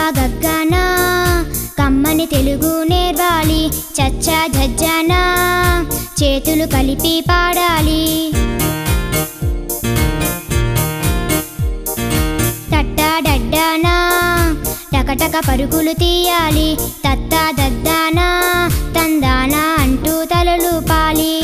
గగ్గనా కమ్మని తెలుగు నేర్వాలి చచ్చా జజ్జనా చేతులు కలిపి పాడాలి తట్టా డడ్డానా టకటక పరుగులు తీయాలి తత్తా దద్దానా తందానా అంటూ తలలుపాలి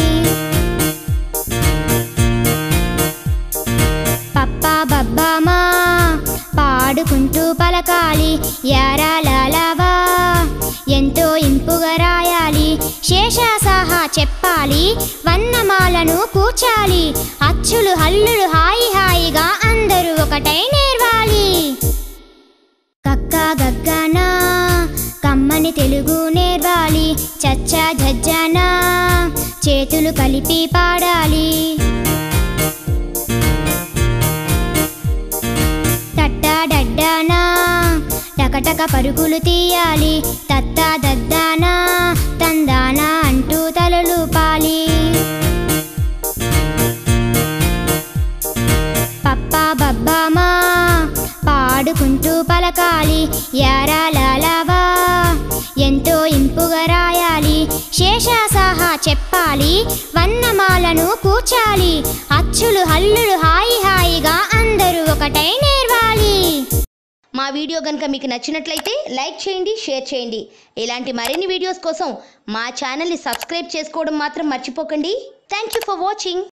పప్పా బబ్బామా పాడుకుంటూ పలకాలి యారాలాలావా ఎంతో ఇంపుగా రాయాలి శేషాసాహా చెప్పాలి వన్నమాలను కూర్చాలి అచ్చులు హల్లులు హాయి హాయిగా అందరూ ఒకటై నేర్వాలి కక్క గగ్గనా కమ్మని తెలుగు నేర్వాలి చచ్చా జజ్జనా చేతులు కలిపి పాడాలి తట్టా డడ్డానా టకటక పరుగులు తీయాలి తత్తా దద్దానా తందానా అంటూ తలలుపాలి పప్పా బబ్బామా పాడుకుంటూ పలకాలి యారాలాలావా ఎంతో ఇంపుగా రాయాలి శేషాసాహా చెప్పాలి వన్నమాలను కూర్చాలి అచ్చులు హల్లులు హాయి హాయిగా అందరూ ఒకటై నేర్వాలి మా వీడియో కనుక మీకు నచ్చినట్లయితే లైక్ చేయండి షేర్ చేయండి ఇలాంటి మరిన్ని వీడియోస్ కోసం మా ఛానల్ని సబ్స్క్రైబ్ చేసుకోవడం మాత్రం మర్చిపోకండి థ్యాంక్ యూ ఫర్ వాచింగ్